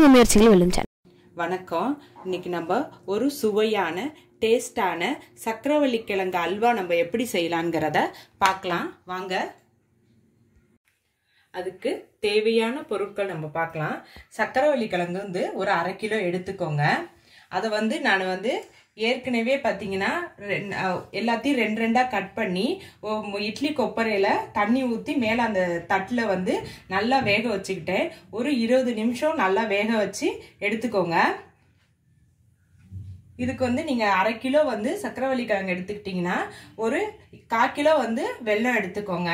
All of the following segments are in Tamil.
முயற்சிகள் வெல்லும் சேனல் வணக்கம் இன்னைக்கு நம்ம ஒரு சுவையான டேஸ்டான சக்கரவள்ளி கிழங்கு அல்வா நம்ம எப்படி செய்யலாங்கிறத பார்க்கலாம் வாங்க அதுக்கு தேவையான பொருட்கள் நம்ம பார்க்கலாம் சக்கரவள்ளி கிழங்கு வந்து ஒரு அரை கிலோ எடுத்துக்கோங்க அதை வந்து நான் வந்து ஏற்கனவே பார்த்தீங்கன்னா ரெண்- அஹ் எல்லாத்தையும் ரெண்டு ரெண்டாக கட் பண்ணி ஒ- இட்லி கொப்பரையில் தண்ணி ஊற்றி மேலே அந்த தட்டில் வந்து நல்லா வேக வச்சுக்கிட்டேன் ஒரு இருபது நிமிஷம் நல்லா வேக வச்சு எடுத்துக்கோங்க இதுக்கு வந்து நீங்கள் அரை கிலோ வந்து சக்கரவள்ளி கிழங்கு எடுத்துக்கிட்டிங்கன்னா ஒரு கால் கிலோ வந்து வெல்லம் எடுத்துக்கோங்க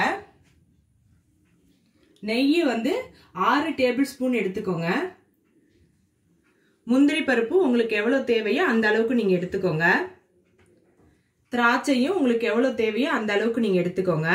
நெய் வந்து ஆறு டேபிள் ஸ்பூன் எடுத்துக்கோங்க முந்திரி பருப்பு உங்களுக்கு எவ்வளோ தேவையோ அந்த அளவுக்கு நீங்கள் எடுத்துக்கோங்க திராட்சையும் உங்களுக்கு எவ்வளோ தேவையோ அந்த அளவுக்கு நீங்கள் எடுத்துக்கோங்க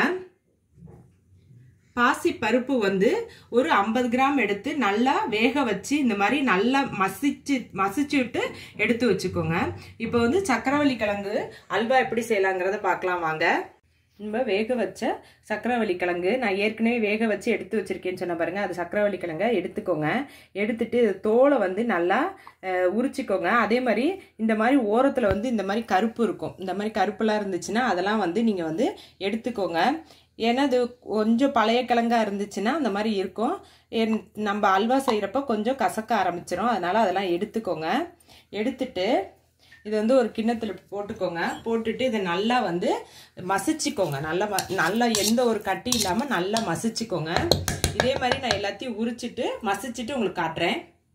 பாசி பருப்பு வந்து ஒரு ஐம்பது கிராம் எடுத்து நல்லா வேக வச்சு இந்த மாதிரி நல்லா மசிச்சு மசிச்சு விட்டு எடுத்து வச்சுக்கோங்க இப்போ வந்து சக்கரவள்ளி கிழங்கு அல்வா எப்படி செய்யலாங்கிறத பார்க்கலாம் வாங்க நம்ம வேக வச்ச சக்கரவள்ளி கிழங்கு நான் ஏற்கனவே வேக வச்சு எடுத்து வச்சிருக்கேன்னு சொன்ன பாருங்க அது சக்கரவள்ளி கிழங்க எடுத்துக்கோங்க எடுத்துட்டு தோலை வந்து நல்லா அஹ், உரிச்சுக்கோங்க அதே மாதிரி இந்த மாதிரி ஓரத்தில் வந்து இந்த மாதிரி கருப்பு இருக்கும் இந்த மாதிரி கருப்புலாம் இருந்துச்சுன்னா அதெல்லாம் வந்து நீங்கள் வந்து எடுத்துக்கோங்க ஏன்னா அது கொஞ்சம் பழைய கிழங்கா இருந்துச்சுன்னா அந்த மாதிரி இருக்கும் என்- நம்ம அல்வா செய்கிறப்ப கொஞ்சம் கசக்க ஆரம்பிச்சிரும் அதனால அதெல்லாம் எடுத்துக்கோங்க எடுத்துட்டு இது வந்து ஒரு கிண்ணத்தில் போட்டுக்கோங்க போட்டுட்டு இதை நல்லா வந்து மசிச்சுக்கோங்க நல்லா ம- நல்லா எந்த ஒரு கட்டி இல்லாமல் நல்லா மசிச்சுக்கோங்க இதே மாதிரி நான் எல்லாத்தையும் உரிச்சிட்டு மசிச்சுட்டு உங்களுக்கு காட்டுறேன்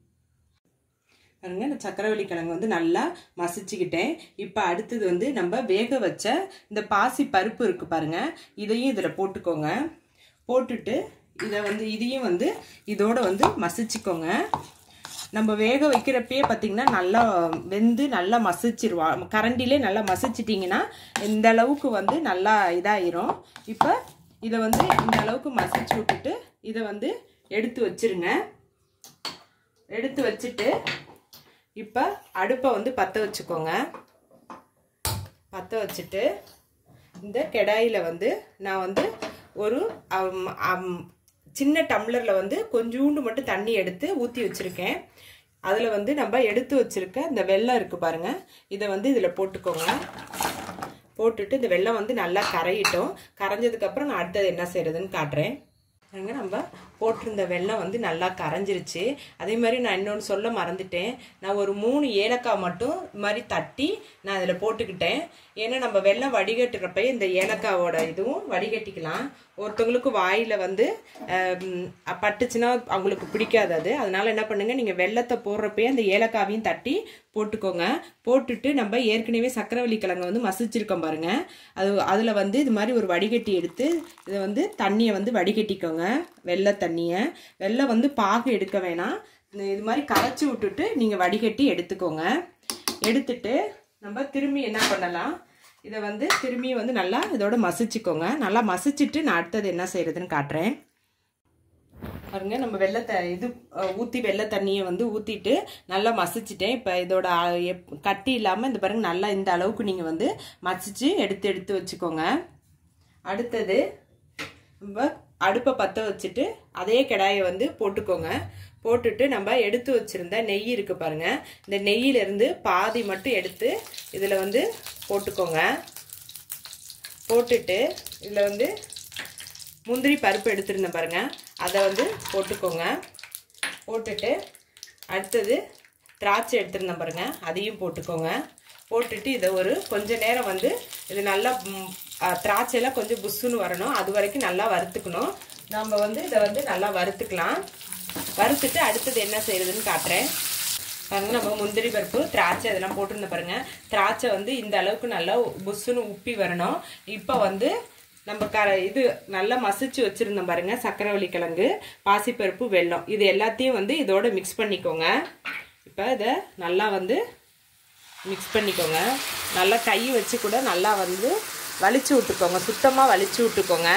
பாருங்க இந்த சக்கரவள்ளி கிழங்கு வந்து நல்லா மசிச்சுக்கிட்டேன் இப்போ அடுத்தது வந்து நம்ம வேக வச்ச இந்த பாசி பருப்பு இருக்கு பாருங்க இதையும் இதில் போட்டுக்கோங்க போட்டுட்டு இதை வந்து இதையும் வந்து இதோட வந்து மசிச்சுக்கோங்க நம்ம வேக வைக்கிறப்பயே பார்த்தீங்கன்னா நல்லா வெந்து நல்லா மசிச்சிருவா கரண்டிலே நல்லா மசிச்சிட்டிங்கன்னா இந்த அளவுக்கு வந்து நல்லா இதாயிரும் இப்போ இதை வந்து இந்த அளவுக்கு மசிச்சு விட்டுட்டு இதை வந்து எடுத்து வச்சிருங்க எடுத்து வச்சுட்டு இப்போ அடுப்பை வந்து பற்ற வச்சுக்கோங்க பற்ற வச்சுட்டு இந்த கெடாயில் வந்து நான் வந்து ஒரு அம், அம், சின்ன டம்ளரில் வந்து கொஞ்சூண்டு மட்டும் தண்ணி எடுத்து ஊற்றி வச்சுருக்கேன் அதில் வந்து நம்ம எடுத்து வச்சுருக்க இந்த வெல்லம் இருக்குது பாருங்கள் இதை வந்து இதில் போட்டுக்கோங்க போட்டுட்டு இந்த வெல்லம் வந்து நல்லா கரையிட்டோம் கரைஞ்சதுக்கப்புறம் நான் அடுத்தது என்ன செய்கிறதுன்னு காட்டுறேன் பாருங்க நம்ம போட்டிருந்த வெல்லம் வந்து நல்லா கரைஞ்சிருச்சு அதே மாதிரி நான் இன்னொன்று சொல்ல மறந்துட்டேன் நான் ஒரு மூணு ஏலக்காய் மட்டும் இது மாதிரி தட்டி நான் அதில் போட்டுக்கிட்டேன் ஏன்னா நம்ம வெல்லம் வடிகட்டுறப்ப இந்த ஏலக்காவோட இதுவும் வடிகட்டிக்கலாம் ஒருத்தவங்களுக்கு வாயில் வந்து ஆம், பட்டுச்சுன்னா அவங்களுக்கு பிடிக்காது அது அதனால என்ன பண்ணுங்க நீங்கள் வெள்ளத்தை போடுறப்பயே அந்த ஏலக்காவையும் தட்டி போட்டுக்கோங்க போட்டுட்டு நம்ம ஏற்கனவே சக்கரவள்ளி கிழங்கு வந்து மசிச்சிருக்கோம் பாருங்க அது அதில் வந்து இது மாதிரி ஒரு வடிகட்டி எடுத்து இதை வந்து தண்ணியை வந்து வடிகட்டிக்கோங்க வெள்ளை தண்ணியை வெள்ளை வந்து பாகு எடுக்க வேணாம் இந்த இது மாதிரி கரைச்சி விட்டுட்டு நீங்கள் வடிகட்டி எடுத்துக்கோங்க எடுத்துட்டு நம்ம திரும்பி என்ன பண்ணலாம் இதை வந்து திரும்பி வந்து நல்லா இதோட மசிச்சுக்கோங்க நல்லா மசிச்சுட்டு நான் அடுத்தது என்ன செய்யறதுன்னு காட்டுறேன் பாருங்க நம்ம வெள்ளத்தை இது அஹ், ஊத்தி வெள்ளை தண்ணியை வந்து ஊத்திட்டு நல்லா மசிச்சுட்டேன் இப்போ இதோட அஹ், எப்- கட்டி இல்லாமல் இந்த பாருங்க நல்லா இந்த அளவுக்கு நீங்கள் வந்து மசிச்சு எடுத்து எடுத்து வச்சுக்கோங்க அடுத்தது நம்ம அடுப்பை பற்ற வச்சுட்டு அதே கடாயை வந்து போட்டுக்கோங்க போட்டுட்டு நம்ம எடுத்து வச்சிருந்த நெய் இருக்கு பாருங்க இந்த நெய்யிலிருந்து பாதி மட்டும் எடுத்து இதில் வந்து போட்டுக்கோங்க போட்டுட்டு இதில் வந்து முந்திரி பருப்பு எடுத்துருந்தேன் பாருங்க அதை வந்து போட்டுக்கோங்க போட்டுட்டு அடுத்தது திராட்சை எடுத்துருந்தேன் பாருங்க அதையும் போட்டுக்கோங்க போட்டுட்டு இதை ஒரு கொஞ்ச நேரம் வந்து இது நல்லா ம், ஆ, திராட்சையெல்லாம் கொஞ்சம் புஷ்ஷுன்னு வரணும் அது வரைக்கும் நல்லா வறுத்துக்கணும் நம்ம வந்து இதை வந்து நல்லா வறுத்துக்கலாம் வறுத்துட்டு அடுத்தது என்ன செய்யறதுன்னு காட்டுறேன் பாருங்க நம்ம முந்திரி பருப்பு திராட்சை இதெல்லாம் போட்டிருந்த பாருங்க திராட்சை வந்து இந்த அளவுக்கு நல்லா புஷ்ஷுன்னு உப்பி வரணும் இப்போ வந்து நம்ம க இது நல்லா மசிச்சு வச்சிருந்தோம் பாருங்க சக்கரவள்ளி கிழங்கு பாசிப்பருப்பு வெல்லம் இது எல்லாத்தையும் வந்து இதோட மிக்ஸ் பண்ணிக்கோங்க இப்போ இதை நல்லா வந்து மிக்ஸ் பண்ணிக்கோங்க நல்லா கை வச்சு கூட நல்லா வந்து வலிச்சு விட்டுக்கோங்க சுத்தமாக வலிச்சு விட்டுக்கோங்க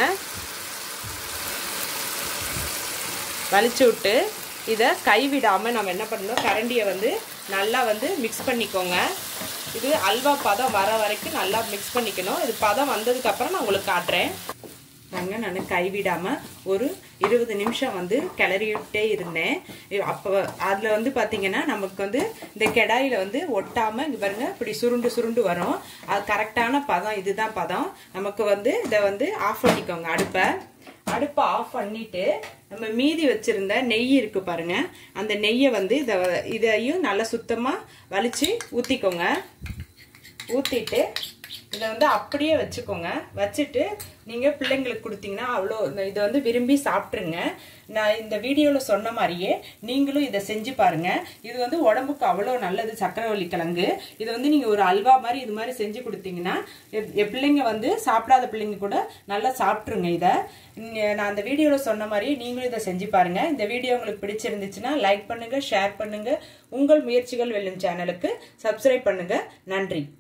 வலிச்சு விட்டு இதை கைவிடாமல் நம்ம என்ன பண்ணணும் கரண்டியை வந்து நல்லா வந்து மிக்ஸ் பண்ணிக்கோங்க இது அல்வா பதம் வர வரைக்கும் நல்லா மிக்ஸ் பண்ணிக்கணும் இது பதம் வந்ததுக்கப்புறம் நான் உங்களுக்கு காட்டுறேன் பாருங்க நான் கைவிடாம ஒரு இருபது நிமிஷம் வந்து கிளறிட்டே இருந்தேன் அப்போ அதில் வந்து பார்த்தீங்கன்னா நமக்கு வந்து இந்த கெடாயில் வந்து ஒட்டாமல் இங்கே பாருங்க இப்படி சுருண்டு சுருண்டு வரும் அது கரெக்டான பதம் இதுதான் பதம் நமக்கு வந்து இதை வந்து ஆஃப் பண்ணிக்கோங்க அடுப்பை அடுப்பை ஆஃப் பண்ணிட்டு நம்ம மீதி வச்சிருந்த நெய் இருக்கு பாருங்க அந்த நெய்யை வந்து இதை இதையும் நல்லா சுத்தமாக வலிச்சு ஊற்றிக்கோங்க ஊற்றிட்டு இதை வந்து அப்படியே வச்சுக்கோங்க வச்சுட்டு நீங்கள் பிள்ளைங்களுக்கு கொடுத்தீங்கன்னா அவ்வளோ இதை வந்து விரும்பி சாப்பிட்ருங்க நான் இந்த வீடியோவில் சொன்ன மாதிரியே நீங்களும் இதை செஞ்சு பாருங்க இது வந்து உடம்புக்கு அவ்வளோ நல்லது சக்கரவள்ளி கிழங்கு இது வந்து நீங்கள் ஒரு அல்வா மாதிரி இது மாதிரி செஞ்சு கொடுத்தீங்கன்னா பிள்ளைங்க வந்து சாப்பிடாத பிள்ளைங்க கூட நல்லா சாப்பிட்ருங்க இதை நான் அந்த வீடியோவில் சொன்ன மாதிரி நீங்களும் இதை செஞ்சு பாருங்க இந்த வீடியோ உங்களுக்கு பிடிச்சிருந்துச்சுன்னா லைக் பண்ணுங்க ஷேர் பண்ணுங்க உங்கள் முயற்சிகள் வெல்லும் சேனலுக்கு சப்ஸ்கிரைப் பண்ணுங்க நன்றி